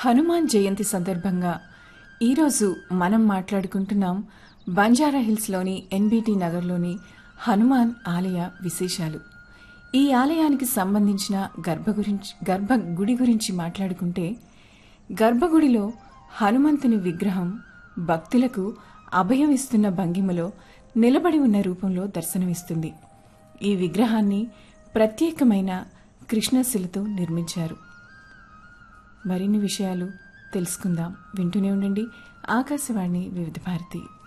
హనుమాన్ జయంతి సందర్భంగా ఈరోజు మనం మాట్లాడుకుంటున్నాం బంజారా హిల్స్లోని ఎన్బిటి నగర్లోని హనుమాన్ ఆలయ విశేషాలు ఈ ఆలయానికి సంబంధించిన గర్భ గురించి గర్భ గుడి గురించి మాట్లాడుకుంటే గర్భగుడిలో హనుమంతుని విగ్రహం భక్తులకు అభయం ఇస్తున్న భంగిమలో నిలబడి ఉన్న రూపంలో దర్శనమిస్తుంది ఈ విగ్రహాన్ని ప్రత్యేకమైన కృష్ణశిలతో నిర్మించారు మరిన్ని విషయాలు తెలుసుకుందాం వింటూనే ఉండండి ఆకాశవాణి వివిధ భారతి